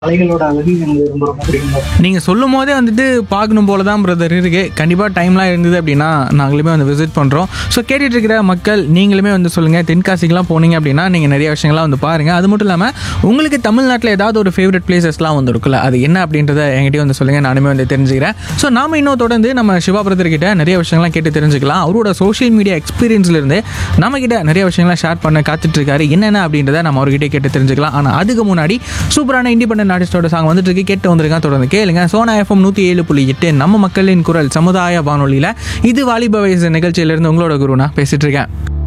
மலைகளோட அழகு எனக்கு ரொம்ப ரொம்ப பிடிக்கும் நீங்கள் சொல்லும் போதே வந்துட்டு பார்க்கணும் போல தான் பிரதர் இருக்கு கண்டிப்பாக டைம்லாம் இருந்தது அப்படின்னா நாங்களுமே வந்து விசிட் பண்ணுறோம் ஸோ கேட்டுட்டு இருக்கிற மக்கள் நீங்களுமே வந்து சொல்லுங்கள் தென்காசிக்கெலாம் போனீங்க அப்படின்னா நீங்கள் நிறைய விஷயங்கள்லாம் வந்து பாருங்கள் அது மட்டும் இல்லாமல் உங்களுக்கு தமிழ்நாட்டில் ஏதாவது ஒரு ஃபேவரட் பிளேசஸ்லாம் வந்து இருக்குல்ல அது என்ன அப்படின்றத என்கிட்டயும் வந்து சொல்லுங்கள் நானுமே வந்து தெரிஞ்சுக்கிறேன் ஸோ நாம இன்னும் தொடர்ந்து நம்ம சிவா பிரதர் கிட்ட நிறைய விஷயங்கள்லாம் கேட்டு தெரிஞ்சுக்கலாம் அவரோட சோஷியல் மீடியா எக்ஸ்பீரியன்ஸ்லேருந்து நம்ம கிட்ட நிறைய விஷயங்கள்லாம் ஷேர் பண்ண காத்துட்டு இருக்காரு என்னென்ன அப்படின்றத நம்ம அவர்கிட்ட கேட்டு தெரிஞ்சுக்கலாம் ஆனால் அதுக்கு முன்னாடி சூப்பரான இண்டிபெண்டன்ட் ஆர்டிஸ்டோட சாங் வந்துட்டு இருக்கு கேட்டு வந்திருக்கான் தொடர்ந்து கேளுங்க சோனா எஃப்எம் நூற்றி ஏழு புள்ளி எட்டு நம்ம மக்களின் குரல் சமுதாய வானொலியில் இது வாலிப வயசு நிகழ்ச்சியிலிருந்து உங்களோட குருனா பேசிட்டு இருக்கேன்